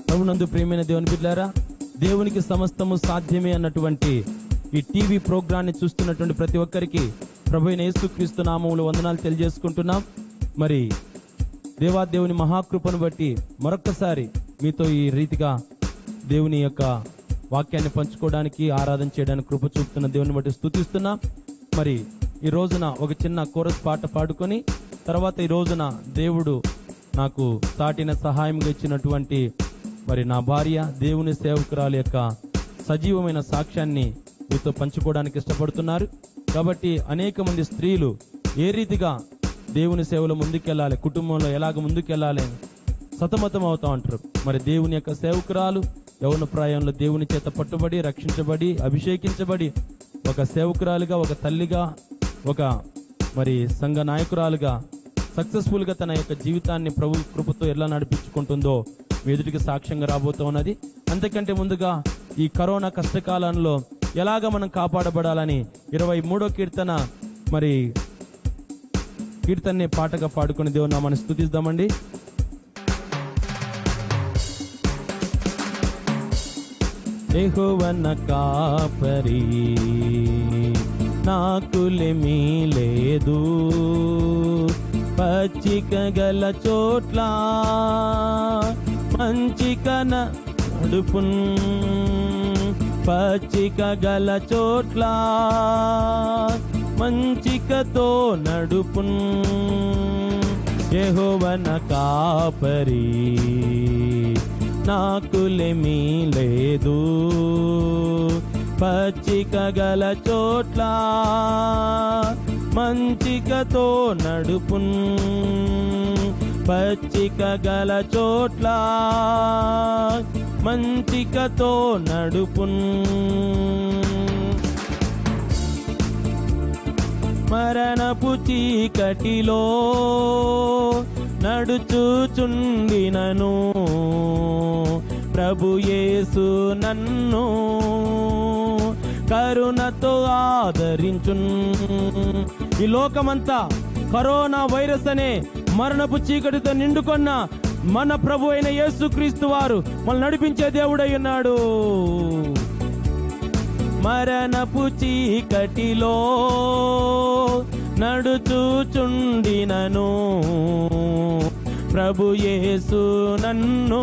ప్రభునందు ప్రేమైన దేవుని బిడ్డారా దేవునికి సమస్తము సాధ్యమే అన్నటువంటి ఈ టీవీ ప్రోగ్రాన్ని చూస్తున్నటువంటి ప్రతి ఒక్కరికి ప్రభు అయిన యేసుక్రీస్తు నామములు వందనాలు తెలియజేసుకుంటున్నాం మరి దేవాదేవుని మహాకృపను బట్టి మరొక్కసారి మీతో ఈ రీతిగా దేవుని యొక్క వాక్యాన్ని పంచుకోవడానికి ఆరాధన చేయడానికి కృప చూపుతున్న దేవుని బట్టి స్తుతిస్తున్నాం మరి ఈ రోజున ఒక చిన్న కోరస్ పాట పాడుకొని తర్వాత ఈ రోజున దేవుడు నాకు సాటిన సహాయంగా ఇచ్చినటువంటి మరి నా భార్య దేవుని సేవకురాలు యొక్క సజీవమైన సాక్ష్యాన్ని మీతో పంచుకోవడానికి ఇష్టపడుతున్నారు కాబట్టి అనేక మంది స్త్రీలు ఏ రీతిగా దేవుని సేవలో ముందుకెళ్ళాలి కుటుంబంలో ఎలాగ ముందుకెళ్ళాలి అని సతమతం అవుతా ఉంటారు మరి దేవుని యొక్క సేవకురాలు యవన ప్రాయంలో దేవుని చేత పట్టుబడి రక్షించబడి అభిషేకించబడి ఒక సేవకురాలుగా ఒక తల్లిగా ఒక మరి సంఘ నాయకురాలుగా సక్సెస్ఫుల్ గా తన యొక్క జీవితాన్ని ప్రభు కృపతో ఎలా నడిపించుకుంటుందో మీ ఎదుటికి సాక్ష్యంగా రాబోతూ ఉన్నది అంతకంటే ముందుగా ఈ కరోనా కష్టకాలంలో ఎలాగ మనం కాపాడబడాలని ఇరవై మూడో కీర్తన మరి కీర్తనని పాటగా పాడుకుని దేవుని నామాన్ని స్తుతిద్దామండి యెహోవన కాపరి నాకులేమీ లేదు పచ్చిక గల చోట్ల మంచిక నడుపున్ పచ్చిక గల చోట్ల మంచికతో నడుపున్ యెహోవన కాపరి నాకులేమీ లేదు పచ్చిక గల చోట్ల మంచికతో నడుపున్ పచ్చిక గల చోట్ల మంచికతో నడుపున్ మరణపు చీకటిలో నడుచుచుండినను ప్రభు యేసు నన్ను కరుణతో ఆదరించున్ ఈ లోకమంతా కరోనా వైరస్ అనే మరణపు చీకటితో నిండుకొన్న మన ప్రభు అయిన యేసుక్రీస్తు వారు మనల్ని నడిపించే దేవుడై ఉన్నాడు మరణపు చీకటిలో నడుచుచుండినను ప్రభు యేసు నన్ను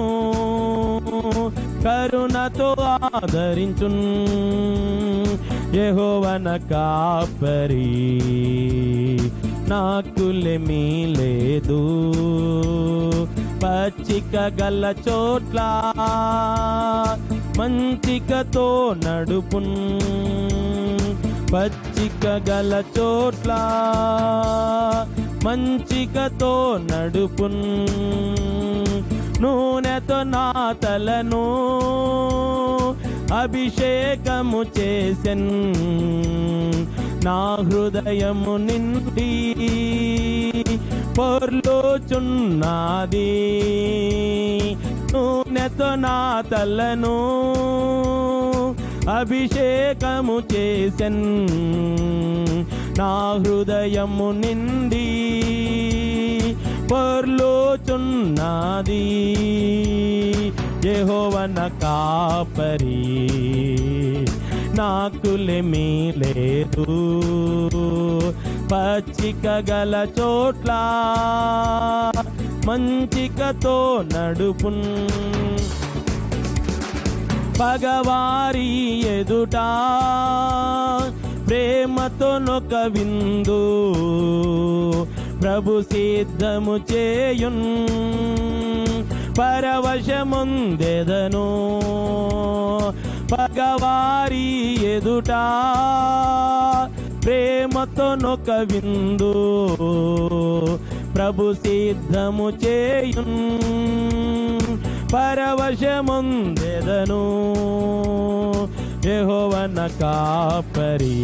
కరుణతో ఆదరించున్ యెహోవన కాపరి నాకులేమీ లేదు పచ్చిక గల చోట్ల మంచికతో నడుపున్ పచ్చిక గల చోట్ల మంచికతో నడుపున్ నూనెతో నా తలను అభిషేకము చేసెన్ నా హృదయము నిండి పొర్లోచున్నది నూనెతో నా తలను అభిషేకము చేసెన్ నా హృదయము నిండి పొర్లోచున్నది యెహోవన కాపరి నాకులేమీ లేదు పచ్చిక గల చోట్ల మంచికతో నడుపున్ పగవారి ఎదుట ప్రేమతో నొక విందు ప్రభు సిద్ధము చేయున్ పరవశముందెదను పగవారి ఎదుట ప్రేమతో నొక విందు ప్రభు సిద్ధము చేయున్ పరవశముందెదను యెహోవన కాపరి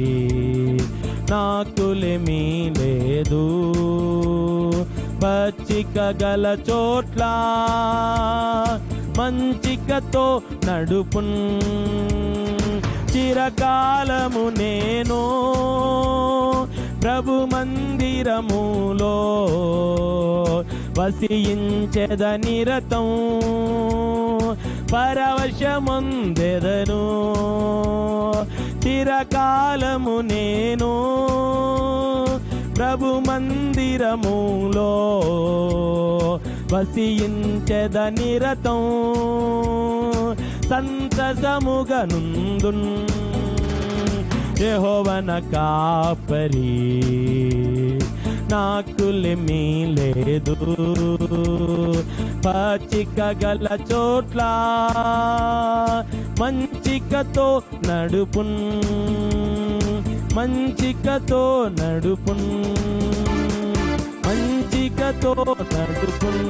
నాకులేమీ లేదు పచ్చిక గల చోట్ల మంచికతో నడుపున్ చిరకాలము నేను ప్రభు మందిరములో వసించెద నిరతం పరవశముందెదను చిరకాలము నేను ప్రభు మందిరములో వసించెద నిరతం సంతసముగనుందున్ యెహోవన కాపరి నాకులేమీ లేదు పచ్చిక గల చోట్ల మంచికతో నడుపున్ మంచికతో నడుపున్ మంచికతో నడుపున్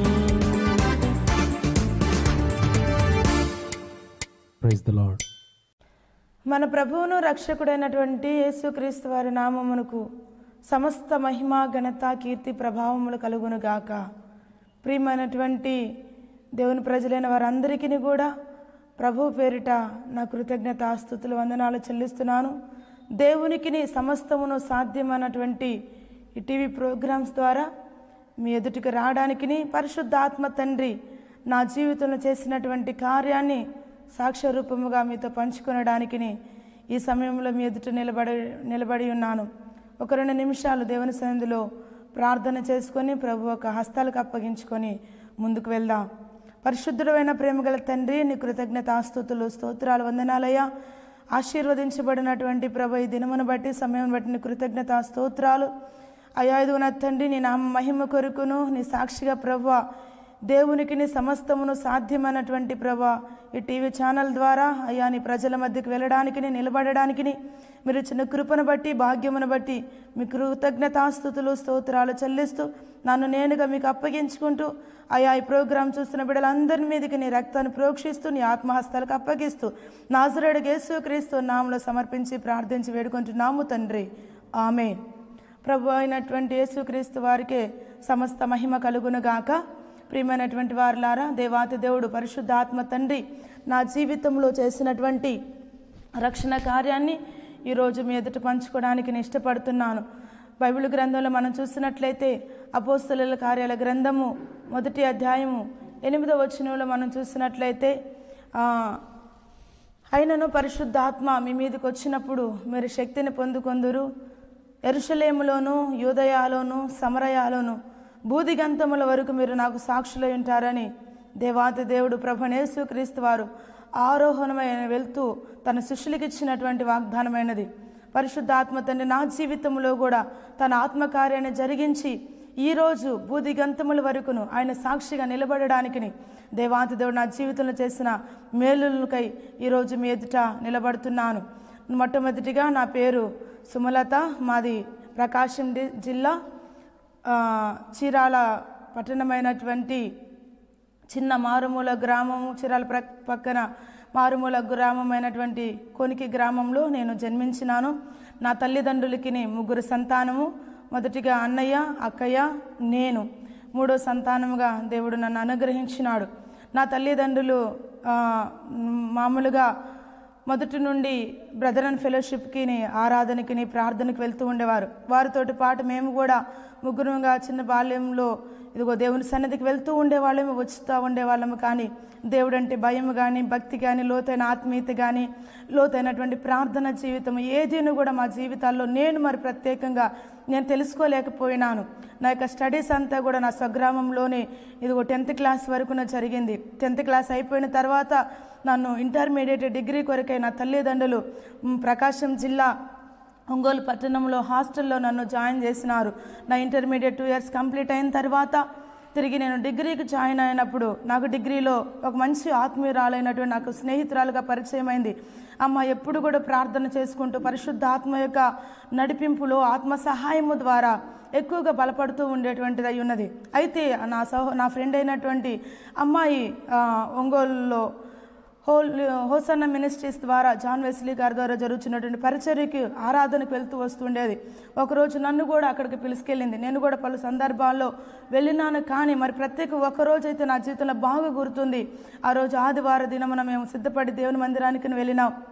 ప్రైజ్ ద లార్డ్ మన ప్రభువును రక్షకుడైనటువంటి యేసుక్రీస్తు వారి నామమునకు సమస్త మహిమ ఘనత కీర్తి ప్రభావములు కలుగును గాక ప్రియమైనటువంటి దేవుని ప్రజలైన వారందరికీ కూడా ప్రభు పేరిట నా కృతజ్ఞత స్థుతులు వందనాలు చెల్లిస్తున్నాను దేవునికి సమస్తమును సాధ్యమైనటువంటి ఈ టీవీ ప్రోగ్రామ్స్ ద్వారా మీ ఎదుటికి రావడానికిని పరిశుద్ధ ఆత్మ తండ్రి నా జీవితంలో చేసినటువంటి కార్యాన్ని సాక్ష్య రూపముగా మీతో పంచుకొనడానికిని ఈ సమయంలో మీ ఎదుట నిలబడి నిలబడి ఉన్నాను ఒక రెండు నిమిషాలు దేవుని సన్నిధిలో ప్రార్థన చేసుకొని ప్రభు ఒక హస్తాలకు అప్పగించుకొని ముందుకు వెళ్దాం పరిశుద్ధుడైన ప్రేమగల తండ్రి నీ కృతజ్ఞత ఆస్తుతులు స్తోత్రాలు వందనాలయ్యా ఆశీర్వదించబడినటువంటి ప్రభు ఈ దినమును బట్టి సమయం బట్టి నీ కృతజ్ఞత స్తోత్రాలు అయ్యా ఇదిగో నా తండ్రి నీ నామ మహిమ కొరుకును నీ సాక్షిగా ప్రభు దేవునికి నీ సమస్తమును సాధ్యమైనటువంటి ప్రభా ఈ టీవీ ఛానల్ ద్వారా అయ్యా నీ ప్రజల మధ్యకు వెళ్ళడానికి నిలబడడానికి మీరు చిన్న కృపను బట్టి భాగ్యమును బట్టి మీ కృతజ్ఞతాస్థుతులు స్తోత్రాలు చెల్లిస్తూ నన్ను నేనుగా మీకు అప్పగించుకుంటూ అయా ఈ ప్రోగ్రాం చూస్తున్న బిడ్డలందరి మీదకి నీ రక్తాన్ని ప్రోక్షిస్తూ నీ ఆత్మహస్తాలకు అప్పగిస్తూ నాజరేడు యేసు క్రీస్తు నామంలో సమర్పించి ప్రార్థించి వేడుకుంటున్నాము తండ్రి ఆమె ప్రభు అయినటువంటి యేసుక్రీస్తు వారికే సమస్త మహిమ కలుగును గాక ప్రియమైనటువంటి వారులారా దేవాతి దేవుడు పరిశుద్ధాత్మ తండ్రి నా జీవితంలో చేసినటువంటి రక్షణ కార్యాన్ని ఈరోజు మీ ఎదుట పంచుకోవడానికి నేను ఇష్టపడుతున్నాను బైబిల్ గ్రంథంలో మనం చూసినట్లయితే అపోస్తలుల కార్యాల గ్రంథము మొదటి అధ్యాయము ఎనిమిదవ వచనంలో మనం చూసినట్లయితే ఆ, అయినను పరిశుద్ధాత్మ మీ మీదకి వచ్చినప్పుడు మీరు శక్తిని పొందుకొందురు ఎరుషలేములోను యూదయాలోను సమరయాలోను బూదిగంతముల వరకు మీరు నాకు సాక్షులై ఉంటారని దేవాతి దేవుడు ప్రభనేసు క్రీస్తు వారు ఆరోహణమైన వెళ్తూ తన శిష్యులకి ఇచ్చినటువంటి వాగ్దానమైనది పరిశుద్ధాత్మ తండ్రి నా జీవితంలో కూడా తన ఆత్మకార్యాన్ని జరిగించి ఈరోజు బూదిగంతముల వరకును ఆయన సాక్షిగా నిలబడడానికిని దేవాతి దేవుడు నా జీవితంలో చేసిన మేలులకై ఈరోజు మీ ఎదుట నిలబడుతున్నాను మొట్టమొదటిగా నా పేరు సుమలత మాది ప్రకాశం డి- జిల్లా ఆ, చీరాల పట్టణమైనటువంటి చిన్న మారుమూల గ్రామము చిరాల ప్ర పక్కన మారుమూల గ్రామమైనటువంటి కొనికి గ్రామంలో నేను జన్మించినాను నా తల్లిదండ్రులకి ముగ్గురు సంతానము మొదటిగా అన్నయ్య అక్కయ్య నేను మూడో సంతానముగా దేవుడు నన్ను అనుగ్రహించినాడు నా తల్లిదండ్రులు ఆ, మామూలుగా మొదటి నుండి బ్రదర్ అండ్ ఫెలోషిప్కి ఆరాధనకి ప్రార్థనకి వెళ్తూ ఉండేవారు వారితోటి పాటు మేము కూడా ముగ్గురుగా చిన్న బాల్యంలో ఇదిగో దేవుని సన్నిధికి వెళ్తూ ఉండేవాళ్ళము వచ్చుతూ ఉండేవాళ్ళము కానీ దేవుడు అంటే భయం కానీ భక్తి కానీ లోతైన ఆత్మీయత కానీ లోతైనటువంటి ప్రార్థన జీవితం ఏదీను కూడా మా జీవితాల్లో నేను మరి ప్రత్యేకంగా నేను తెలుసుకోలేకపోయినాను నా యొక్క స్టడీస్ అంతా కూడా నా స్వగ్రామంలోనే ఇదిగో టెన్త్ క్లాస్ వరకు నా జరిగింది టెన్త్ క్లాస్ అయిపోయిన తర్వాత నన్ను ఇంటర్మీడియట్ డిగ్రీ కొరకై నా తల్లిదండ్రులు మ్, ప్రకాశం జిల్లా ఒంగోలు పట్టణంలో హాస్టల్లో నన్ను జాయిన్ చేసినారు నా ఇంటర్మీడియట్ టూ ఇయర్స్ కంప్లీట్ అయిన తర్వాత తిరిగి నేను డిగ్రీకి జాయిన్ అయినప్పుడు నాకు డిగ్రీలో ఒక మంచి ఆత్మీయురాలైనటువంటి నాకు స్నేహితురాలుగా పరిచయం అయింది అమ్మ ఎప్పుడు కూడా ప్రార్థన చేసుకుంటూ పరిశుద్ధ ఆత్మ యొక్క నడిపింపులో ఆత్మ సహాయము ద్వారా ఎక్కువగా బలపడుతూ ఉండేటువంటిది అయి ఉన్నది అయితే నా సహో నా ఫ్రెండ్ అయినటువంటి అమ్మాయి ఆ, ఒంగోలులో హోల్ హోసన్న మినిస్ట్రీస్ ద్వారా జాన్ వెస్లీ గారి ద్వారా జరుగుతున్నటువంటి పరిచర్యకి ఆరాధనకు వెళ్తూ వస్తుండేది ఒకరోజు నన్ను కూడా అక్కడికి పిలుచుకెళ్ళింది నేను కూడా పలు సందర్భాల్లో వెళ్ళినాను కానీ మరి ప్రత్యేక ఒకరోజు అయితే నా జీవితంలో బాగా గుర్తుంది ఆ రోజు ఆదివార దినమున మేము సిద్ధపడి దేవుని మందిరానికి వెళ్ళినాం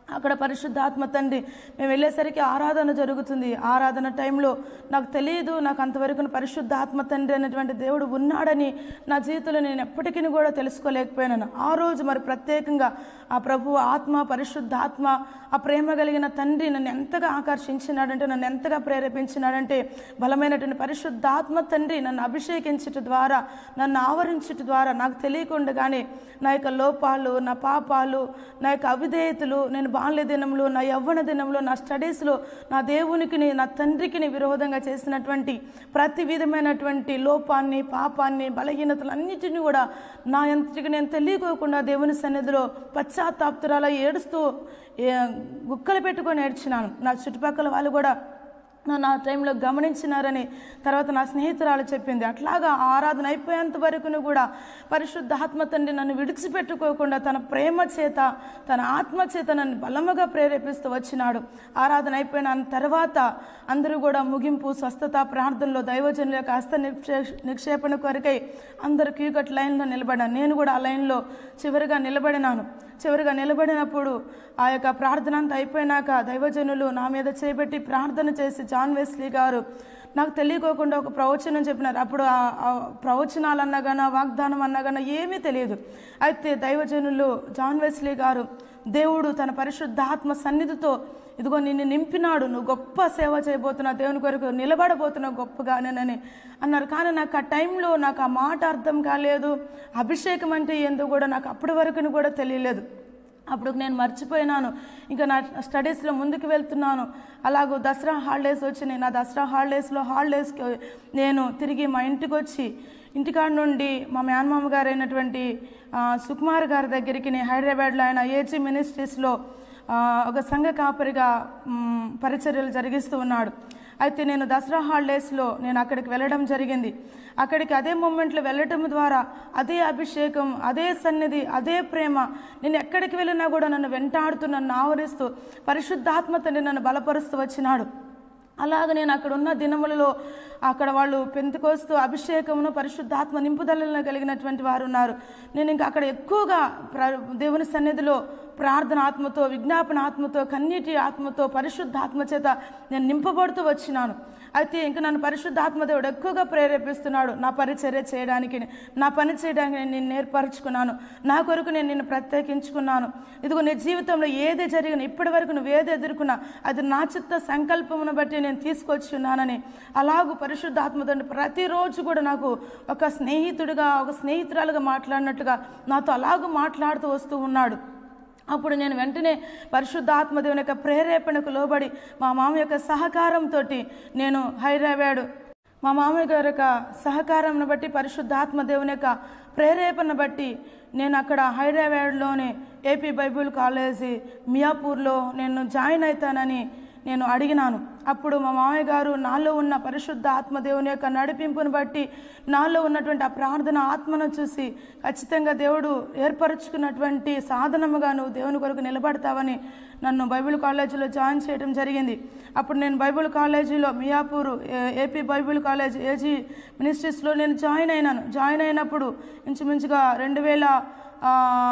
అక్కడ పరిశుద్ధాత్మ తండ్రి మేము వెళ్ళేసరికి ఆరాధన జరుగుతుంది ఆరాధన టైంలో నాకు తెలియదు నాకు అంతవరకు పరిశుద్ధాత్మ తండ్రి అనేటువంటి దేవుడు ఉన్నాడని నా జీవితంలో నేను ఎప్పటికీ కూడా తెలుసుకోలేకపోయినాను ఆ రోజు మరి ప్రత్యేకంగా ఆ ప్రభు ఆత్మ పరిశుద్ధాత్మ ఆ ప్రేమ కలిగిన తండ్రి నన్ను ఎంతగా ఆకర్షించినాడంటే నన్ను ఎంతగా ప్రేరేపించినాడంటే బలమైనటువంటి పరిశుద్ధాత్మ తండ్రి నన్ను అభిషేకించుట ద్వారా నన్ను ఆవరించుట ద్వారా నాకు తెలియకుండానే నా యొక్క లోపాలు నా పాపాలు నా యొక్క అవిధేయతలు నేను బాల్య దినంలో నా యవ్వన దినంలో నా స్టడీస్లో నా దేవునికిని నా తండ్రికిని విరోధంగా చేసినటువంటి ప్రతి విధమైనటువంటి లోపాన్ని పాపాన్ని బలహీనతలు అన్నిటిని కూడా నా ఎంతటికి నేను తెలియకోకుండా దేవుని సన్నిధిలో పశ్చాత్తాప్తురాల ఏడుస్తూ ఏ, గుక్కలు పెట్టుకొని ఏడ్చినాను నా చుట్టుపక్కల వాళ్ళు కూడా నన్ను ఆ టైంలో గమనించినారని తర్వాత నా స్నేహితురాలు చెప్పింది అట్లాగా ఆ ఆరాధన అయిపోయేంత వరకును కూడా పరిశుద్ధ ఆత్మ తండ్రి నన్ను విడిచిపెట్టుకోకుండా తన ప్రేమ చేత తన ఆత్మ చేత నన్ను బలముగా ప్రేరేపిస్తూ వచ్చినాడు ఆరాధన అయిపోయిన తర్వాత అందరూ కూడా ముగింపు స్వస్థత ప్రార్థనలో దైవజనుల యొక్క హస్త నిక్షే నిక్షేపణ కొరకై అందరూ క్యూకట్ లైన్లో నిలబడాను నేను కూడా ఆ లైన్లో చివరిగా నిలబడినాను చివరిగా నిలబడినప్పుడు ఆ యొక్క ప్రార్థన అంతా అయిపోయినాక దైవజనులు నా మీద చేపెట్టి ప్రార్థన చేసి జాన్ వెస్లీ గారు నాకు తెలియకోకుండా ఒక ప్రవచనం చెప్పినారు అప్పుడు ఆ ఆ ప్రవచనాలు అన్నా గానా వాగ్దానం అన్నా గానా ఏమీ తెలియదు అయితే దైవజనులు జాన్ వెస్లీ గారు దేవుడు తన పరిశుద్ధాత్మ సన్నిధితో ఇదిగో నిన్ను నింపినాడు నువ్వు గొప్ప సేవ చేయబోతున్నావు దేవుని కొరకు నిలబడబోతున్నావు గొప్పగానేనని అన్నారు కానీ నాకు ఆ టైంలో నాకు ఆ మాట అర్థం కాలేదు అభిషేకం అంటే ఏందో కూడా నాకు అప్పటి వరకు కూడా తెలియలేదు అప్పుడు నేను మర్చిపోయినాను ఇంకా నా స్టడీస్లో ముందుకు వెళ్తున్నాను అలాగూ దసరా హాలిడేస్ వచ్చినాయి నా దసరా హాలిడేస్లో హాలిడేస్కి నేను తిరిగి మా ఇంటికి వచ్చి ఇంటికాడ నుండి మా మేనమామ గారు అయినటువంటి ఆ, సుకుమార్ గారి దగ్గరికి నేను హైదరాబాద్లో ఆయన ఏజీ మినిస్ట్రీస్లో ఆ, ఒక సంఘ కాపరిగా మ్, పరిచర్యలు జరిగిస్తూ ఉన్నాడు అయితే నేను దసరా హాలిడేస్లో నేను అక్కడికి వెళ్ళడం జరిగింది అక్కడికి అదే మూమెంట్లో వెళ్ళటం ద్వారా అదే అభిషేకం అదే సన్నిధి అదే ప్రేమ నేను ఎక్కడికి వెళ్ళినా కూడా నన్ను వెంటాడుతూ నన్ను ఆవరిస్తూ పరిశుద్ధాత్మ తండ్రి నన్ను బలపరుస్తూ వచ్చినాడు అలాగ నేను అక్కడ ఉన్న దినములలో అక్కడ వాళ్ళు పెంతుకోస్తూ అభిషేకమును పరిశుద్ధాత్మ నింపుదలను కలిగినటువంటి వారు ఉన్నారు నేను ఇంకా అక్కడ ఎక్కువగా ప్ర దేవుని సన్నిధిలో ప్రార్థన ఆత్మతో విజ్ఞాపన ఆత్మతో కన్నీటి ఆత్మతో పరిశుద్ధాత్మ చేత నేను నింపబడుతూ వచ్చినాను అయితే ఇంకా నన్ను పరిశుద్ధాత్మ దేవుడు ఎక్కువగా ప్రేరేపిస్తున్నాడు నా పరిచర్య చేయడానికి నా పని చేయడానికి నేను నిన్ను నేర్పరచుకున్నాను నా కొరకు నేను నిన్ను ప్రత్యేకించుకున్నాను ఇదిగో నీ జీవితంలో ఏది జరిగిన ఇప్పటి వరకు నువ్వు ఏది ఎదుర్కొన్నా అది నా చిత్త సంకల్పమును బట్టి నేను తీసుకొచ్చి ఉన్నానని అలాగూ పరిశుద్ధాత్మతో ప్రతిరోజు కూడా నాకు ఒక స్నేహితుడిగా ఒక స్నేహితురాలుగా మాట్లాడినట్టుగా నాతో అలాగూ మాట్లాడుతూ వస్తూ ఉన్నాడు అప్పుడు నేను వెంటనే పరిశుద్ధాత్మ దేవుని యొక్క ప్రేరేపణకు లోబడి మా మామ యొక్క సహకారంతో నేను హైదరాబాద్ మా మామయ్య గారి యొక్క సహకారంను బట్టి పరిశుద్ధాత్మ దేవుని యొక్క ప్రేరేపణ బట్టి నేను అక్కడ హైదరాబాద్లోని ఏపీ బైబిల్ కాలేజీ మియాపూర్లో నేను జాయిన్ అవుతానని నేను అడిగినాను అప్పుడు మా మామయ్య గారు నాలో ఉన్న పరిశుద్ధ ఆత్మదేవుని యొక్క నడిపింపును బట్టి నాలో ఉన్నటువంటి ఆ ప్రార్థన ఆత్మను చూసి ఖచ్చితంగా దేవుడు ఏర్పరచుకున్నటువంటి సాధనముగా నువ్వు దేవుని కొరకు నిలబడతావని నన్ను బైబిల్ కాలేజీలో జాయిన్ చేయడం జరిగింది అప్పుడు నేను బైబిల్ కాలేజీలో Miyapur A- AP Bible college AG మినిస్ట్రీస్లో నేను జాయిన్ అయినాను జాయిన్ అయినప్పుడు ఇంచుమించుగా రెండు వేల ఆ,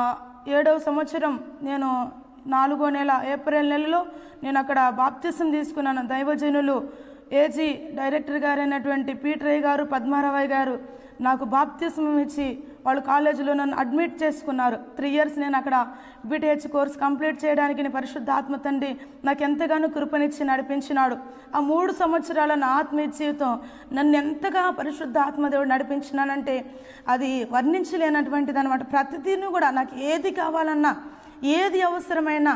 ఏడవ సంవత్సరం నేను నాలుగో నెల ఏప్రిల్ నెలలో నేను అక్కడ బాప్తిసం తీసుకున్నాను దైవజనులు ఏజీ డైరెక్టర్ గారైనటువంటి పీటరయ్య గారు పద్మారావయ్య గారు నాకు బాప్తిసం ఇచ్చి వాళ్ళు కాలేజీలో నన్ను అడ్మిట్ చేసుకున్నారు త్రీ ఇయర్స్ నేను అక్కడ బీటీహెచ్ కోర్స్ కంప్లీట్ చేయడానికి నేను పరిశుద్ధ ఆత్మ తండ్రి నాకు ఎంతగానో కృపనిచ్చి నడిపించినాడు ఆ మూడు సంవత్సరాల నా ఆత్మీయ జీవితం నన్ను ఎంతగా పరిశుద్ధ ఆత్మదేవుడు నడిపించినానంటే అది వర్ణించలేనటువంటిది అనమాట ప్రతిదీని కూడా నాకు ఏది కావాలన్నా ఏది అవసరమైనా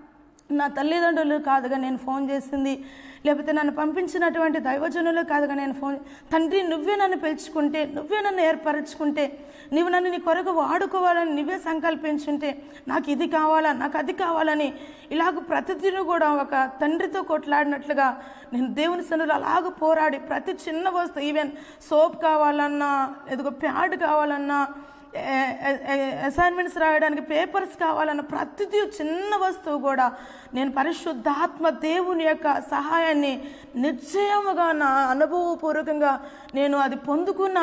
నా తల్లిదండ్రులు కాదుగా నేను ఫోన్ చేసింది లేకపోతే నన్ను పంపించినటువంటి దైవజనులు కాదుగా నేను ఫోన్ తండ్రి నువ్వే నన్ను పిలుచుకుంటే నువ్వే నన్ను ఏర్పరచుకుంటే నువ్వు నన్ను నీ కొరకు వాడుకోవాలని నువ్వే సంకల్పించుంటే నాకు ఇది కావాలా నాకు అది కావాలని ఇలాగ ప్రతిదిన కూడా ఒక తండ్రితో కొట్లాడినట్లుగా నేను దేవుని సన్నిధిలో అలాగ పోరాడి ప్రతి చిన్న వస్తువు ఈవెన్ సోప్ కావాలన్నా ఎదుగో ప్యాడ్ కావాలన్నా అసైన్మెంట్స్ రాయడానికి పేపర్స్ కావాలన్న ప్రతిదీ చిన్న వస్తువు కూడా నేను పరిశుద్ధాత్మ దేవుని యొక్క సహాయాన్ని నిశ్చయముగా నా అనుభవపూర్వకంగా నేను అది పొందుకున్నాను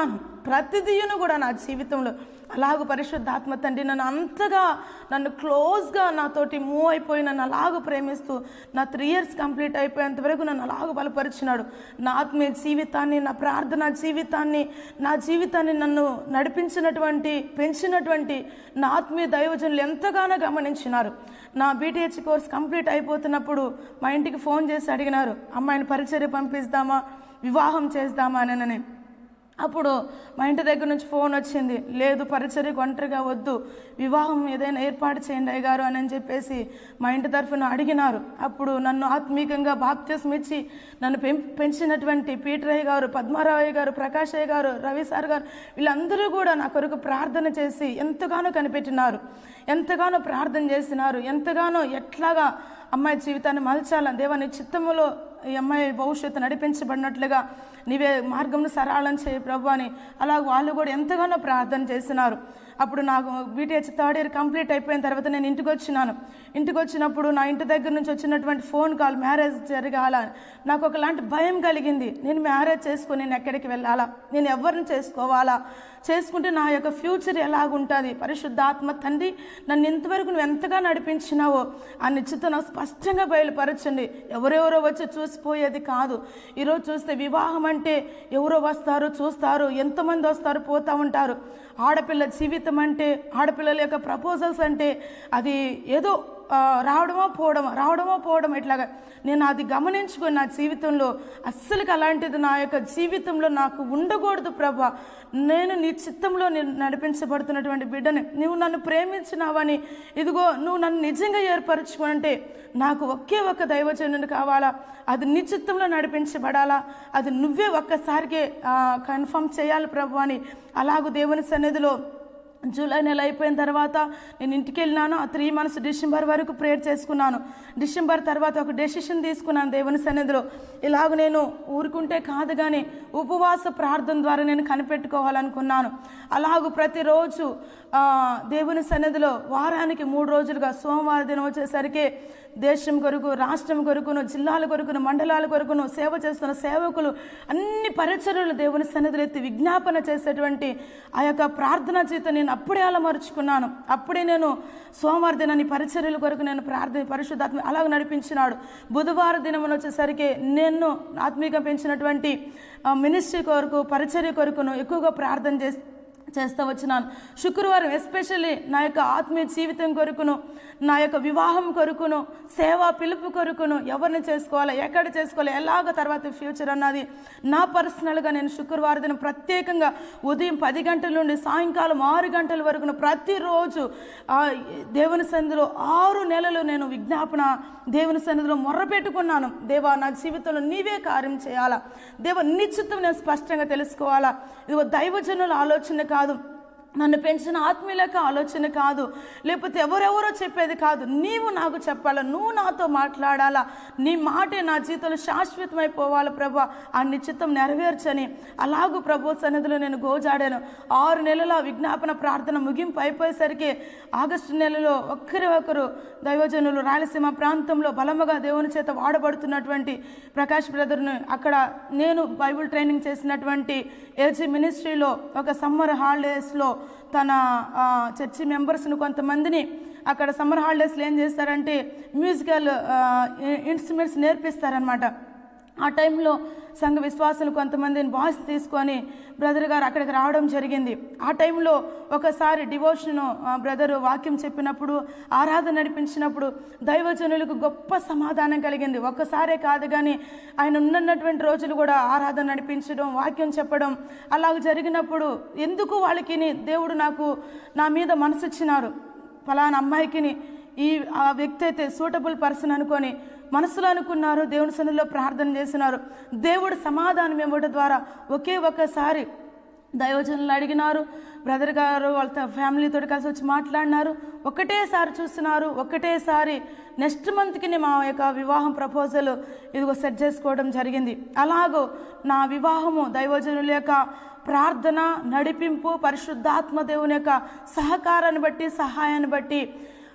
ప్రతిదీను కూడా నా జీవితంలో అలాగ పరిశుద్ధాత్మ తండ్రి నన్ను అంతగా నన్ను క్లోజ్గా నాతోటి మూవ్ అయిపోయి నన్ను అలాగ ప్రేమిస్తూ నా త్రీ ఇయర్స్ కంప్లీట్ అయిపోయేంత వరకు నన్ను అలాగ బలపరిచినాడు నా ఆత్మీయ జీవితాన్ని నా ప్రార్థన జీవితాన్ని నా జీవితాన్ని నన్ను నడిపించినటువంటి పెంచినటువంటి నా ఆత్మీయ దైవజనులు ఎంతగానో గమనించినారు నా బీటీహెచ్ కోర్స్ కంప్లీట్ అయిపోతున్నప్పుడు మా ఇంటికి ఫోన్ చేసి అడిగినారు అమ్మాయిని పరిచర్య పంపిస్తామా వివాహం చేద్దామా అని అప్పుడు మా ఇంటి దగ్గర నుంచి ఫోన్ వచ్చింది లేదు పరిచర్యకు ఒంటరిగా వద్దు వివాహం ఏదైనా ఏర్పాటు చేయండి అయ్యగారు అని అని చెప్పేసి మా ఇంటి తరఫున అడిగినారు అప్పుడు నన్ను ఆత్మీకంగా బాప్త్యసం ఇచ్చి నన్ను పెం పెంచినటువంటి పీటరయ్య గారు పద్మారావయ్య గారు ప్రకాశయ్య గారు రవి సార్ గారు వీళ్ళందరూ కూడా నా కొరకు ప్రార్థన చేసి ఎంతగానో కనిపెట్టినారు ఎంతగానో ప్రార్థన చేసినారు ఎంతగానో ఎట్లాగా అమ్మాయి జీవితాన్ని మలచాల దేవాని చిత్తములో ఈ అమ్మాయి భవిష్యత్తు నడిపించబడినట్లుగా నీవే మార్గంను సరళం చేయి ప్రభు అని అలా వాళ్ళు కూడా ఎంతగానో ప్రార్థన చేసినారు అప్పుడు నాకు బీటీహెచ్ థర్డ్ ఇయర్ కంప్లీట్ అయిపోయిన తర్వాత నేను ఇంటికి వచ్చినాను ఇంటికి వచ్చినప్పుడు నా ఇంటి దగ్గర నుంచి వచ్చినటువంటి ఫోన్ కాల్ మ్యారేజ్ జరగాల నాకు ఒకలాంటి భయం కలిగింది నేను మ్యారేజ్ చేసుకుని నేను ఎక్కడికి వెళ్ళాలా నేను ఎవరిని చేసుకోవాలా చేసుకుంటే నా యొక్క ఫ్యూచర్ ఎలాగుంటుంది పరిశుద్ధాత్మ తండ్రి నన్ను ఇంతవరకు నువ్వు ఎంతగా నడిపించినావో ఆ నిశ్చిత నాకు స్పష్టంగా బయలుపరచండి ఎవరెవరో వచ్చి చూసిపోయేది కాదు ఈరోజు చూస్తే వివాహం అంటే ఎవరో వస్తారు చూస్తారు ఎంతమంది వస్తారు పోతూ ఉంటారు ఆడపిల్ల జీవితం అంటే ఆడపిల్లల యొక్క ప్రపోజల్స్ అంటే అది ఏదో ఆ, రావడమో పోవడమో రావడమో పోవడం ఇట్లాగా నేను అది గమనించుకొని నా జీవితంలో అస్సలుకి అలాంటిది నా యొక్క జీవితంలో నాకు ఉండకూడదు ప్రభా నేను నీ చిత్తంలో నేను నడిపించబడుతున్నటువంటి బిడ్డని నువ్వు నన్ను ప్రేమించినావని ఇదిగో నువ్వు నన్ను నిజంగా ఏర్పరచుకుంటే నాకు ఒకే ఒక్క దైవజనుడు కావాలా అది నీ చిత్తంలో నడిపించబడాలా అది నువ్వే ఒక్కసారికే కన్ఫర్మ్ చేయాలి ప్రభు అని అలాగూ దేవుని సన్నిధిలో జూలై నెల అయిపోయిన తర్వాత నేను ఇంటికి వెళ్ళినాను ఆ త్రీ మంత్స్ డిసెంబర్ వరకు ప్రేయర్ చేసుకున్నాను డిసెంబర్ తర్వాత ఒక డెసిషన్ తీసుకున్నాను దేవుని సన్నిధిలో ఇలాగ నేను ఊరుకుంటే కాదు కానీ ఉపవాస ప్రార్థన ద్వారా నేను కనిపెట్టుకోవాలనుకున్నాను అలాగూ ప్రతిరోజు ఆ, దేవుని సన్నిధిలో వారానికి మూడు రోజులుగా సోమవారం దినం వచ్చేసరికి దేశం కొరకు రాష్ట్రం కొరకును జిల్లాల కొరకును మండలాల కొరకును సేవ చేస్తున్న సేవకులు అన్ని పరిచర్యలు దేవుని సన్నిధిలో ఎత్తి విజ్ఞాపన చేసేటువంటి ఆ యొక్క ప్రార్థనా జీవితం నేను అప్పుడే అలమరుచుకున్నాను అప్పుడే నేను సోమవారం దినాన్ని పరిచర్యల కొరకు నేను ప్రార్థన పరిశుద్ధాత్మ అలాగ నడిపించినాడు బుధవారం దినం వచ్చేసరికి నేను ఆత్మీయంగా పెంచినటువంటి ఆ, మినిస్ట్రీ కొరకు పరిచర్య కొరకును ఎక్కువగా ప్రార్థన చేసి చేస్తూ వచ్చినాను శుక్రవారం ఎస్పెషల్లీ నా యొక్క ఆత్మీయ జీవితం కొరకును నా యొక్క వివాహం కొరకును సేవా పిలుపు కొరకును ఎవరిని చేసుకోవాలి ఎక్కడ చేసుకోవాలి ఎలాగ తర్వాత ఫ్యూచర్ అన్నది నా పర్సనల్గా నేను శుక్రవారం దినం ప్రత్యేకంగా ఉదయం పది గంటల నుండి సాయంకాలం ఆరు గంటల వరకును ప్రతిరోజు ఆ దేవుని సన్నిధిలో ఆరు నెలలు నేను విజ్ఞాపన దేవుని సన్నిధిలో మొర్రపెట్టుకున్నాను దేవా నా జీవితంలో నీవే కార్యం చేయాలా దేవ నిశ్చితం నేను స్పష్టంగా తెలుసుకోవాలా ఇదిగో దైవజనుల ఆలోచన కాదు నన్ను పెంచిన ఆత్మీయులకు ఆలోచన కాదు లేకపోతే ఎవరెవరో చెప్పేది కాదు నీవు నాకు చెప్పాలా నువ్వు నాతో మాట్లాడాలా నీ మాటే నా జీవితంలో శాశ్వతమైపోవాలి ప్రభా ఆ నిశ్చితం నెరవేర్చని అలాగూ ప్రభు సన్నిధిలో నేను గోజాడాను ఆరు నెలల విజ్ఞాపన ప్రార్థన ముగింపు అయిపోయేసరికి ఆగస్టు నెలలో ఒక్కరి ఒకరు దైవజనులు రాయలసీమ ప్రాంతంలో బలముగా దేవుని చేత వాడబడుతున్నటువంటి ప్రకాష్ బ్రదర్ని అక్కడ నేను బైబిల్ ట్రైనింగ్ చేసినటువంటి ఏజీ మినిస్ట్రీలో ఒక సమ్మర్ హాలిడేస్లో తన ఆ, చర్చి మెంబర్స్ని కొంతమందిని అక్కడ సమ్మర్ హాలిడేస్లో ఏం చేస్తారంటే మ్యూజికల్ ఇన్స్ట్రుమెంట్స్ నేర్పిస్తారనమాట ఆ టైంలో సంఘ విశ్వాసులు కొంతమందిని బాయ్స్ తీసుకొని బ్రదర్ గారు అక్కడికి రావడం జరిగింది ఆ టైంలో ఒకసారి డివోషన్ బ్రదర్ వాక్యం చెప్పినప్పుడు ఆరాధన నడిపించినప్పుడు దైవజనులకు గొప్ప సమాధానం కలిగింది ఒక్కసారే కాదు కానీ ఆయన ఉన్నటువంటి రోజులు కూడా ఆరాధన నడిపించడం వాక్యం చెప్పడం అలాగ జరిగినప్పుడు ఎందుకు వాళ్ళకి దేవుడు నాకు నా మీద మనసిచ్చినారు ఫలానా అమ్మాయికిని ఈ ఆ వ్యక్తి అయితే సూటబుల్ పర్సన్ అనుకొని మనసులో అనుకున్నారు దేవుని సన్నిధిలో ప్రార్థన చేసినారు దేవుడు సమాధానం ఇవ్వడం ద్వారా ఒకే ఒక్కసారి దైవజనులు అడిగినారు బ్రదర్ గారు వాళ్ళ ఫ్యామిలీతో కలిసి వచ్చి మాట్లాడినారు ఒకటేసారి చూస్తున్నారు ఒకటేసారి నెక్స్ట్ మంత్కి మా యొక్క వివాహం ప్రపోజల్ ఇదిగో సెట్ చేసుకోవడం జరిగింది అలాగో నా వివాహము దైవజనుల యొక్క ప్రార్థన నడిపింపు పరిశుద్ధాత్మ దేవుని యొక్క సహకారాన్ని బట్టి సహాయాన్ని బట్టి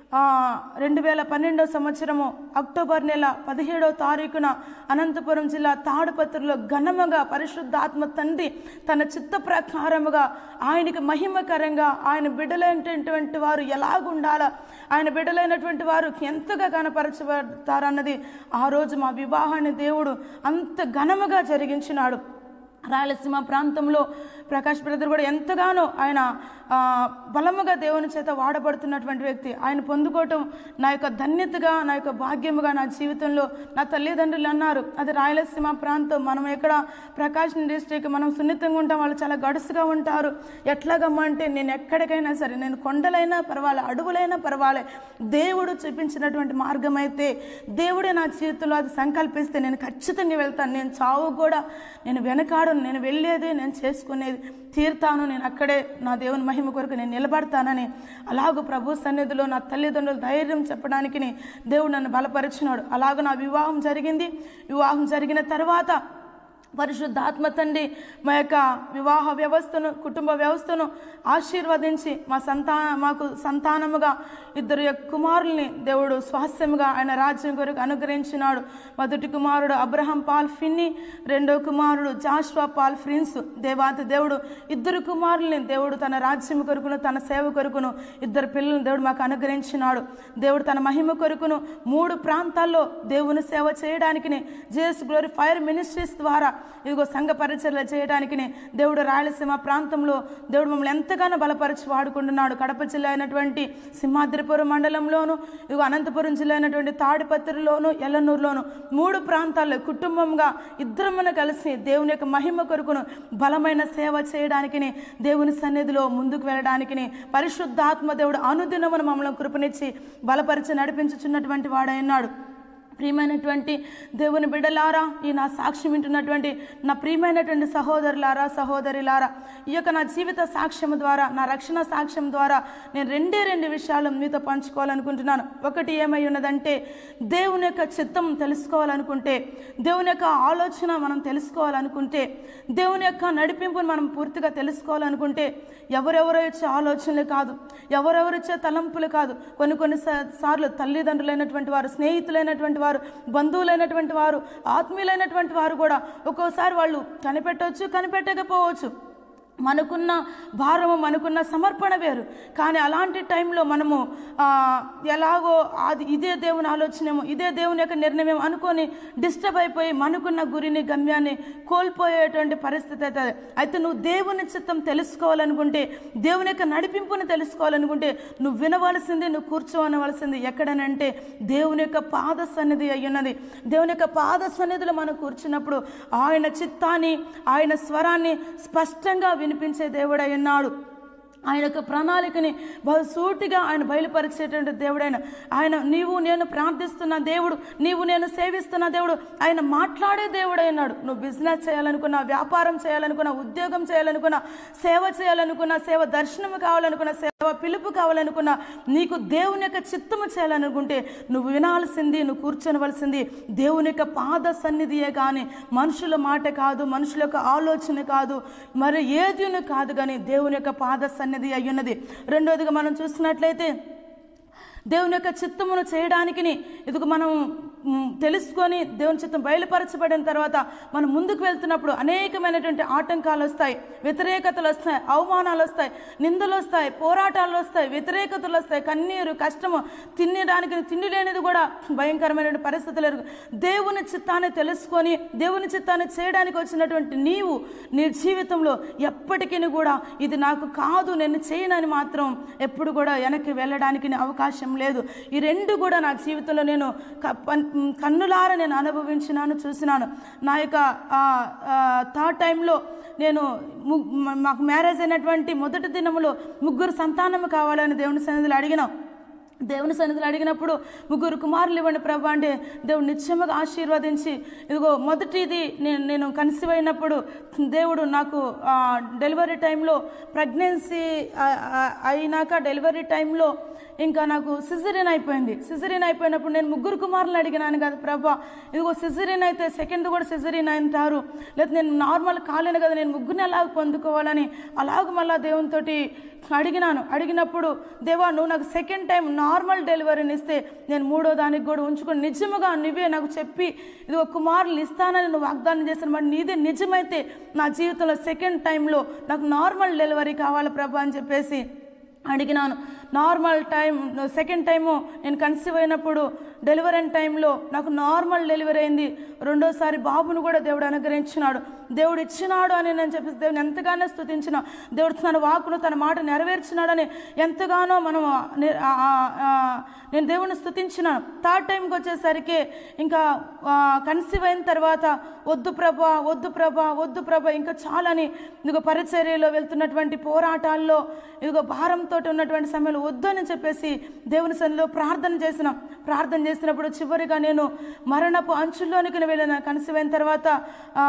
రెండు వేల పన్నెండో సంవత్సరము అక్టోబర్ నెల పదిహేడవ తారీఖున అనంతపురం జిల్లా తాడుపత్రిలో ఘనముగా పరిశుద్ధాత్మ తండ్రి తన చిత్త ప్రకారముగా ఆయనకి మహిమకరంగా ఆయన బిడ్డలైనటువంటి వారు ఎలాగుండాలా ఆయన బిడ్డలైనటువంటి వారు ఎంతగా కనపరచబడతారన్నది ఆ రోజు మా వివాహాన్ని దేవుడు అంత ఘనముగా జరిగించినాడు రాయలసీమ ప్రాంతంలో ప్రకాష్ బ్రదర్ కూడా ఎంతగానో ఆయన ఆ, బలముగా దేవుని చేత వాడబడుతున్నటువంటి వ్యక్తి ఆయన పొందుకోవటం నా యొక్క ధన్యతగా నా యొక్క భాగ్యముగా నా జీవితంలో నా తల్లిదండ్రులు అన్నారు అది రాయలసీమ ప్రాంతం మనం ఎక్కడ ప్రకాశం డిస్ట్రిక్ట్ మనం సున్నితంగా ఉంటాం వాళ్ళు చాలా గడుసుగా ఉంటారు ఎట్లాగమ్మా అంటే నేను ఎక్కడికైనా సరే నేను కొండలైనా పర్వాలే అడవులైనా పర్వాలే దేవుడు చూపించినటువంటి మార్గం అయితే దేవుడే నా జీవితంలో అది సంకల్పిస్తే నేను ఖచ్చితంగా వెళ్తాను నేను చావు కూడా నేను వెనకాడను నేను వెళ్ళేది నేను చేసుకునేది తీరుతాను నేను అక్కడే నా దేవుని మహిమ కొరకు నేను నిలబడతానని అలాగూ ప్రభు సన్నిధిలో నా తల్లిదండ్రులు ధైర్యం చెప్పడానికి దేవుడు నన్ను బలపరిచినాడు అలాగూ నా వివాహం జరిగింది వివాహం జరిగిన తర్వాత పరిశుద్ధాత్మ తండ్రి మా యొక్క వివాహ వ్యవస్థను కుటుంబ వ్యవస్థను ఆశీర్వదించి మా సంతాన మాకు సంతానముగా ఇద్దరు యొక్క కుమారుల్ని దేవుడు స్వాస్థ్యముగా ఆయన రాజ్యం కొరకు అనుగ్రహించినాడు మొదటి కుమారుడు అబ్రహం పాల్ ఫిన్ని రెండో కుమారుడు జాష్వా పాల్ ఫ్రిన్స్ దేవాతి దేవుడు ఇద్దరు కుమారుల్ని దేవుడు తన రాజ్యం కొరకును తన సేవ కొరకును ఇద్దరు పిల్లలను దేవుడు మాకు అనుగ్రహించినాడు దేవుడు తన మహిమ కొరకును మూడు ప్రాంతాల్లో దేవుని సేవ చేయడానికి జేఎస్ గ్లోరీ ఫైర్ మినిస్ట్రీస్ ద్వారా ఇదిగో సంఘ పరిచర్లు చేయడానికి దేవుడు రాయలసీమ ప్రాంతంలో దేవుడు మమ్మల్ని ఎంతగానో బలపరిచి వాడుకుంటున్నాడు కడప జిల్లా అయినటువంటి సింహాద్రిపురం మండలంలోను ఇదిగో అనంతపురం జిల్లా అయినటువంటి తాడిపత్రిలోను ఎల్లనూరులోను మూడు ప్రాంతాల్లో కుటుంబంగా ఇద్దరమును కలిసి దేవుని యొక్క మహిమ కొరకును బలమైన సేవ చేయడానికి దేవుని సన్నిధిలో ముందుకు వెళ్ళడానికి పరిశుద్ధాత్మ దేవుడు అనుదినమును మమ్మల్ని కృపనిచ్చి బలపరిచి నడిపించుచున్నటువంటి వాడైనాడు ప్రియమైనటువంటి దేవుని బిడ్డలారా ఈ నా సాక్ష్యం వింటున్నటువంటి నా ప్రియమైనటువంటి సహోదరులారా సహోదరులారా ఈ యొక్క నా జీవిత సాక్ష్యం ద్వారా నా రక్షణ సాక్ష్యం ద్వారా నేను రెండే రెండు విషయాలు మీతో పంచుకోవాలనుకుంటున్నాను ఒకటి ఏమై ఉన్నదంటే దేవుని యొక్క చిత్తం తెలుసుకోవాలనుకుంటే దేవుని యొక్క ఆలోచన మనం తెలుసుకోవాలనుకుంటే దేవుని యొక్క నడిపింపును మనం పూర్తిగా తెలుసుకోవాలనుకుంటే ఎవరెవరో ఇచ్చే ఆలోచనలు కాదు ఎవరెవరు ఇచ్చే తలంపులు కాదు కొన్ని కొన్ని సా- సార్లు తల్లిదండ్రులైనటువంటి వారు స్నేహితులైనటువంటి వారు బంధువులైనటువంటి వారు ఆత్మీయులైనటువంటి వారు కూడా ఒక్కోసారి వాళ్ళు కనిపెట్టవచ్చు కనిపెట్టకపోవచ్చు మనకున్న భారము మనకున్న సమర్పణ వేరు కానీ అలాంటి టైంలో మనము ఆ, ఎలాగో అది ఇదే దేవుని ఆలోచనేమో ఇదే దేవుని యొక్క నిర్ణయం అనుకొని డిస్టర్బ్ అయిపోయి మనకున్న గురిని గమ్యాన్ని కోల్పోయేటువంటి పరిస్థితి అవుతుంది అయితే నువ్వు దేవుని చిత్తం తెలుసుకోవాలనుకుంటే దేవుని యొక్క నడిపింపుని తెలుసుకోవాలనుకుంటే నువ్వు వినవలసింది నువ్వు కూర్చోవలసింది ఎక్కడనంటే దేవుని యొక్క పాద సన్నిధి అయ్యున్నది దేవుని యొక్క పాద సన్నిధిలో మనం కూర్చున్నప్పుడు ఆయన చిత్తాన్ని ఆయన స్వరాన్ని స్పష్టంగా వినిపించే దేవుడై ఉన్నాడు ఆయన యొక్క ప్రణాళికని బహు సూటిగా ఆయన బయలుపరిచేటువంటి దేవుడైన ఆయన నీవు నేను ప్రార్థిస్తున్న దేవుడు నీవు నేను సేవిస్తున్న దేవుడు ఆయన మాట్లాడే దేవుడైనాడు నువ్వు బిజినెస్ చేయాలనుకున్నా వ్యాపారం చేయాలనుకున్నా ఉద్యోగం చేయాలనుకున్నా సేవ చేయాలనుకున్నా సేవ దర్శనం కావాలనుకున్నా సేవ పిలుపు కావాలనుకున్నా నీకు దేవుని యొక్క చిత్తము చేయాలనుకుంటే నువ్వు వినాల్సింది నువ్వు కూర్చొనవలసింది దేవుని యొక్క పాద సన్నిధియే కానీ మనుషుల మాట కాదు మనుషుల యొక్క ఆలోచన కాదు మరి ఏదిను కాదు కానీ దేవుని యొక్క పాద సన్నిధి అయ్యున్నది రెండోదిగా మనం చూసినట్లయితే దేవుని యొక్క చిత్తమును చేయడానికి ఇదిగో మనం మ్, తెలుసుకొని దేవుని చిత్తం బయలుపరచబడిన తర్వాత మనం ముందుకు వెళ్తున్నప్పుడు అనేకమైనటువంటి ఆటంకాలు వస్తాయి వ్యతిరేకతలు వస్తాయి అవమానాలు వస్తాయి నిందలు వస్తాయి పోరాటాలు వస్తాయి వ్యతిరేకతలు వస్తాయి కన్నీరు కష్టము తినడానికి తిండి లేనిది కూడా భయంకరమైనటువంటి పరిస్థితులు ఎదురు దేవుని చిత్తాన్ని తెలుసుకొని దేవుని చిత్తాన్ని చేయడానికి వచ్చినటువంటి నీవు నీ జీవితంలో ఎప్పటికీ కూడా ఇది నాకు కాదు నేను చేయనని మాత్రం ఎప్పుడు కూడా వెనక్కి వెళ్ళడానికి అవకాశం లేదు ఈ రెండు కూడా నా జీవితంలో నేను క- పన్- కన్నులారా నేను అనుభవించినాను చూసినాను నా యొక్క థర్డ్ టైంలో నేను ము- మ- మాకు మ్యారేజ్ అయినటువంటి మొదటి దినములో ముగ్గురు సంతానం కావాలని దేవుని సన్నిధిలో అడిగినాం దేవుని సన్నిధిలో అడిగినప్పుడు ముగ్గురు కుమారులు ఇవ్వండి ప్రభు అంటే దేవుడు నిత్యముగా ఆశీర్వదించి ఇదిగో మొదటిది నేను నేను కన్సీవ్ అయినప్పుడు దేవుడు నాకు ఆ, డెలివరీ టైంలో ప్రెగ్నెన్సీ ఆ, ఆ, అయినాక డెలివరీ టైంలో ఇంకా నాకు సిజరిన్ అయిపోయింది సిజరిన్ అయిపోయినప్పుడు నేను ముగ్గురు కుమారులు అడిగినాను కదా ప్రభా ఇదిగో సిజరిన్ అయితే సెకండ్ కూడా సిజరిన్ అంటారు లేదా నేను నార్మల్ కాలేను కదా నేను ముగ్గురిని ఎలాగ పొందుకోవాలని అలాగ మళ్ళా దేవునితోటి అడిగినాను అడిగినప్పుడు దేవా నువ్వు నాకు సెకండ్ టైం నార్మల్ డెలివరీని ఇస్తే నేను మూడో దానికి కూడా ఉంచుకొని నిజముగా నువ్వే నాకు చెప్పి ఇది ఒక కుమారులు ఇస్తానని నువ్వు వాగ్దానం చేసిన మరి నీదే నిజమైతే నా జీవితంలో సెకండ్ టైంలో నాకు నార్మల్ డెలివరీ కావాలి ప్రభా అని చెప్పేసి అడిగినాను నార్మల్ టైం సెకండ్ టైము నేను కన్సీవ్ అయినప్పుడు డెలివరీ అయిన టైంలో నాకు నార్మల్ డెలివరీ అయింది రెండోసారి బాబును కూడా దేవుడు అనుగ్రహించినాడు దేవుడు ఇచ్చినాడు అని నేను చెప్పేసి దేవుని ఎంతగానో స్తుతించిన దేవుడు తన వాకును తన మాట నెరవేర్చినాడని ఎంతగానో మనం ని- ఆ- ఆ- ఆ, నేను దేవుని స్తుతించినాను థర్డ్ టైంకి వచ్చేసరికి ఇంకా కన్సీవ్ అయిన తర్వాత వద్దు ప్రభా వద్దు ప్రభా వద్దు ప్రభా ఇంకా చాలని ఇదిగో పరిచర్యలో వెళ్తున్నటువంటి పోరాటాల్లో ఇదిగో భారంతో ఉన్నటువంటి సమయంలో వద్దు అని చెప్పేసి దేవుని సన్నిలో ప్రార్థన చేసినాం ప్రార్థన చేసినప్పుడు చివరిగా నేను మరణపు అంచుల్లోనికి వెళ్ళిన కన్సీవ్ అయిన తర్వాత ఆ,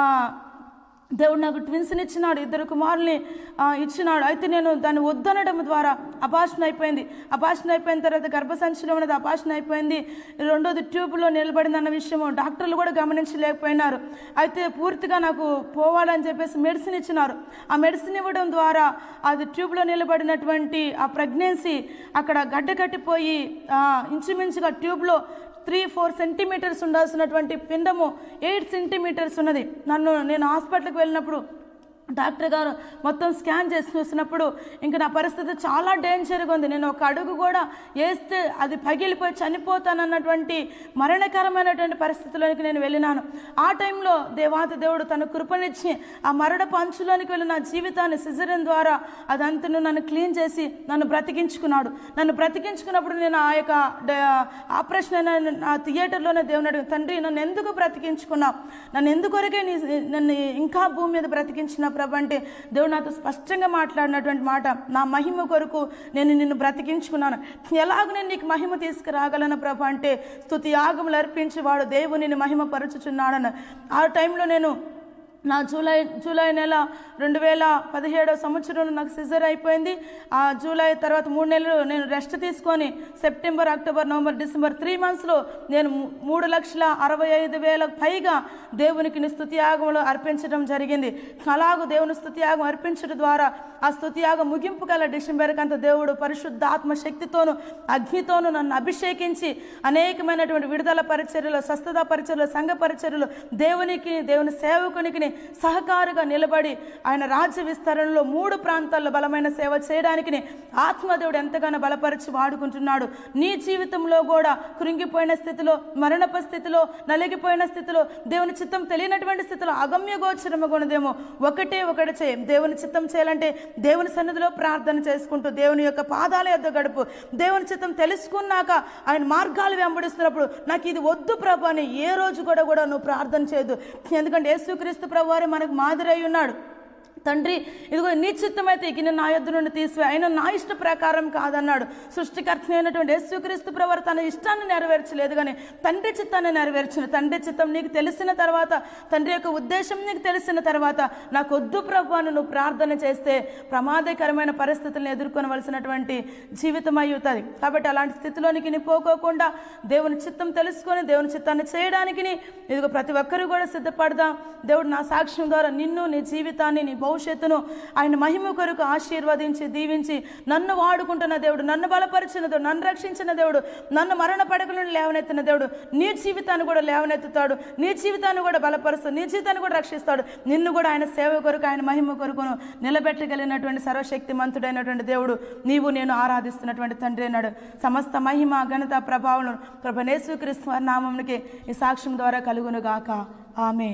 దేవుడు నాకు ట్విన్స్ని ఇచ్చినాడు ఇద్దరు కుమారుల్ని ఆ, ఇచ్చినాడు అయితే నేను దాన్ని వద్దనడం ద్వారా అపాషణ అయిపోయింది అపాషణ అయిపోయిన తర్వాత గర్భసంచిలో ఉన్నది అపాషణ అయిపోయింది రెండోది ట్యూబ్లో నిలబడింది అన్న విషయము డాక్టర్లు కూడా గమనించలేకపోయినారు అయితే పూర్తిగా నాకు పోవాలని చెప్పేసి మెడిసిన్ ఇచ్చినారు ఆ మెడిసిన్ ఇవ్వడం ద్వారా అది ట్యూబ్లో నిలబడినటువంటి ఆ ప్రెగ్నెన్సీ అక్కడ గడ్డ కట్టిపోయి ఆ, ఇంచుమించుగా ట్యూబ్లో త్రీ ఫోర్ సెంటీమీటర్స్ ఉండాల్సినటువంటి పిండము ఎయిట్ సెంటీమీటర్స్ ఉన్నది నన్ను నేను హాస్పిటల్కి వెళ్ళినప్పుడు డాక్టర్ గారు మొత్తం స్కాన్ చేసి చూసినప్పుడు ఇంకా నా పరిస్థితి చాలా డేంజర్గా ఉంది నేను ఒక అడుగు కూడా వేస్తే అది పగిలిపోయి చనిపోతానన్నటువంటి మరణకరమైనటువంటి పరిస్థితిలోనికి నేను వెళ్ళినాను ఆ టైంలో దేవాది దేవుడు తన కృపనిచ్చి ఆ మరడపు అంచులోనికి వెళ్ళిన నా జీవితాన్ని సిజరిన్ ద్వారా అదంతను నన్ను క్లీన్ చేసి నన్ను బ్రతికించుకున్నాడు నన్ను బ్రతికించుకున్నప్పుడు నేను ఆ యొక్క డ- ఆపరేషన్ అయిన ఆ థియేటర్లోనే దేవుని అడిగి తండ్రి నన్ను ఎందుకు బ్రతికించుకున్నావు నన్ను ఎందుకొరకే నీ నన్ను ఇంకా భూమి మీద బ్రతికించిన ప్రభు అంటే దేవుడు నాతో స్పష్టంగా మాట్లాడినటువంటి మాట నా మహిమ కొరకు నేను నిన్ను బ్రతికించుకున్నాను ఎలాగ నేను నీకు మహిమ తీసుకురాగలను ప్రభు అంటే స్తుతి యాగములు అర్పించి వాడు దేవునిని మహిమ పరుచుచున్నాడని ఆ టైంలో నేను నా జూలై జూలై నెల రెండు వేల పదిహేడో సంవత్సరంలో నాకు సిజర్ అయిపోయింది ఆ జూలై తర్వాత మూడు నెలలు నేను రెస్ట్ తీసుకొని September October November December three మంత్స్లో నేను మూ- మూడు లక్షల అరవై ఐదు వేలకు పైగా దేవునికి స్తుతి యాగంలో అర్పించడం జరిగింది అలాగూ దేవుని స్తుతి యాగం అర్పించడం ద్వారా ఆ స్తుతి యాగం ముగింపు కల డిసెంబర్కి అంత దేవుడు పరిశుద్ధాత్మ శక్తితోను అగ్నితోను నన్ను అభిషేకించి అనేకమైనటువంటి విడుదల పరిచర్యలు స్వస్థత పరిచర్యలు సంఘ పరిచర్యలు దేవునికి దేవుని సేవకునికి సహకారుగా నిలబడి ఆయన రాజ్య విస్తరణలో మూడు ప్రాంతాల్లో బలమైన సేవ చేయడానికి ఆత్మదేవుడు ఎంతగానో బలపరిచి వాడుకుంటున్నాడు నీ జీవితంలో కూడా కృంగిపోయిన స్థితిలో మరణప స్థితిలో నలిగిపోయిన స్థితిలో దేవుని చిత్తం తెలియనటువంటి స్థితిలో అగమ్య గోచరమగున్నదేమో ఒకటే ఒకటి చేయి దేవుని చిత్తం చేయాలంటే దేవుని సన్నిధిలో ప్రార్థన చేసుకుంటూ దేవుని యొక్క పాదాల యొద్ద గడుపు దేవుని చిత్తం తెలుసుకున్నాక ఆయన మార్గాలు వెంబడిస్తున్నప్పుడు నాకు ఇది వద్దు ప్రభు అని ఏ రోజు కూడా కూడా నువ్వు ప్రార్థన చేయదు ఎందుకంటే యేసుక్రీస్తు ప్రభు వారే మనకు మాదిరి అయి ఉన్నాడు తండ్రి ఇదిగో నీ చిత్తమైతే ఇక నా యొద్ద నుండి తీసివే అయినా నా ఇష్ట ప్రకారం కాదన్నాడు సృష్టికర్త అయినటువంటి యేసుక్రీస్తు ప్రవర్ తన ఇష్టాన్ని నెరవేర్చలేదు కానీ తండ్రి చిత్తాన్ని నెరవేర్చిన తండ్రి చిత్తం నీకు తెలిసిన తర్వాత తండ్రి యొక్క ఉద్దేశం నీకు తెలిసిన తర్వాత నాకు వద్దు ప్రభు అని నువ్వు ప్రార్థన చేస్తే ప్రమాదకరమైన పరిస్థితులను ఎదుర్కొనవలసినటువంటి జీవితం అవుతుంది కాబట్టి అలాంటి స్థితిలోనికి నీ పోకోకుండా దేవుని చిత్తం తెలుసుకొని దేవుని చిత్తాన్ని చేయడానికి ఇదిగో ప్రతి ఒక్కరు కూడా సిద్ధపడదాం దేవుడు నా సాక్ష్యం ద్వారా నిన్ను నీ జీవితాన్ని నీ భవిష్యత్తును ఆయన మహిమ కొరకు ఆశీర్వదించి దీవించి నన్ను వాడుకుంటున్న దేవుడు నన్ను బలపరిచిన దేవుడు నన్ను రక్షించిన దేవుడు నన్ను మరణ పడకలను లేవనెత్తిన దేవుడు నీ జీవితాన్ని కూడా లేవనెత్తుతాడు నీ జీవితాన్ని కూడా బలపరుస్తాడు నీ జీవితాన్ని కూడా రక్షిస్తాడు నిన్ను కూడా ఆయన సేవ కొరకు ఆయన మహిమ కొరకును నిలబెట్టగలిగినటువంటి సర్వశక్తి మంతుడైనటువంటి దేవుడు నీవు నేను ఆరాధిస్తున్నటువంటి తండ్రి అన్నాడు సమస్త మహిమ ఘనత ప్రభావం ప్రభనేశ్వక్రీస్తు వారి నామమునికి ఈ సాక్ష్యం ద్వారా కలుగును గాక ఆమె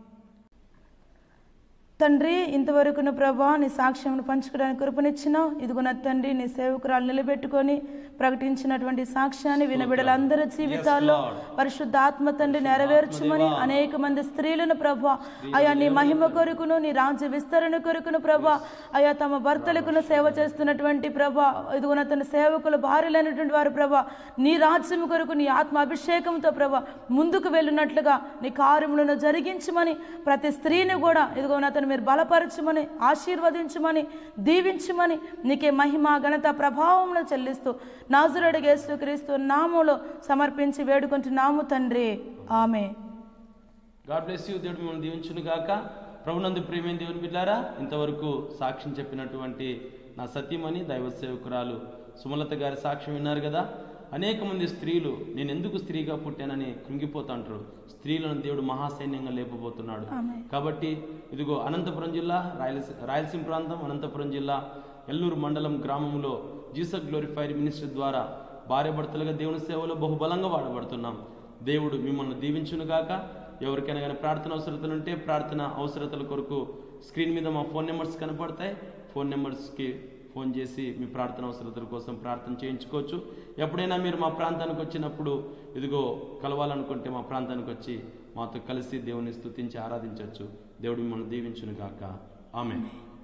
తండ్రి ఇంతవరకును ప్రభా నీ సాక్ష్యం పంచుకోవడానికి కృపనిచ్చినావు ఇదిగో నా తండ్రి నీ సేవకురాలు నిలబెట్టుకొని ప్రకటించినటువంటి సాక్ష్యాన్ని వినబిడలందరి జీవితాల్లో పరిశుద్ధాత్మ తండ్రి నెరవేర్చుమని అనేక మంది స్త్రీలను ప్రభా అయా నీ మహిమ కొరకును నీ రాజ్య విస్తరణ కొరకును ప్రభా అయా తమ భర్తలకును సేవ చేస్తున్నటువంటి ప్రభా ఇదిగో నా తన సేవకులు భార్యలైనటువంటి వారు ప్రభా నీ రాజ్యం కొరకు నీ ఆత్మ అభిషేకంతో ప్రభా ముందుకు వెళ్ళినట్లుగా నీ కార్యములను జరిగించమని ప్రతి స్త్రీని కూడా ఇదిగో నా తను మీరు బలపరచమని ఆశీర్వదించమని దీవించమని నీకే మహిమ ఘనత ప్రభావమును చెల్లిస్తూ నాజురడిగేస్తూ యేసుక్రీస్తు నామములో సమర్పించి వేడుకుంటున్నాము తండ్రి ఆమె గాడ్ బ్లెస్ యూ దేవుడు మిమ్మల్ని దీవించును గాక ప్రభునందు ప్రేమైన దేవుని బిడ్డారా ఇంతవరకు సాక్ష్యం చెప్పినటువంటి నా సతీమణి దైవ సేవకురాలు సుమలత గారి సాక్ష్యం విన్నారు కదా అనేక మంది స్త్రీలు నేను ఎందుకు స్త్రీగా పుట్టానని కృంగిపోతుంటారు స్త్రీలను దేవుడు మహాసైన్యంగా లేపబోతున్నాడు ఆమేన్. కాబట్టి ఇదిగో అనంతపురం జిల్లా రాయలసీ రాయలసీమ ప్రాంతం అనంతపురం జిల్లా ఎల్లూరు మండలం గ్రామంలో జీసస్ గ్లోరిఫైర్ మినిస్ట్రీ ద్వారా భార్యాభర్తలుగా దేవుని సేవలో బహుబలంగా వాడబడుతున్నాం దేవుడు మిమ్మల్ని దీవించునుగాక ఎవరికైనా కానీ ప్రార్థన అవసరతలు ఉంటే ప్రార్థన అవసరతల కొరకు స్క్రీన్ మీద మా ఫోన్ నెంబర్స్ కనపడతాయి ఫోన్ నెంబర్స్కి ఫోన్ చేసి మీ ప్రార్థన అవసరతల కోసం ప్రార్థన చేయించుకోవచ్చు ఎప్పుడైనా మీరు మా ప్రాంతానికి వచ్చినప్పుడు ఇదిగో కలవాలనుకుంటే మా ప్రాంతానికి వచ్చి మాతో కలిసి దేవుని స్తుతించి ఆరాధించవచ్చు దేవుడు మిమ్మల్ని దీవించును గాక ఆమె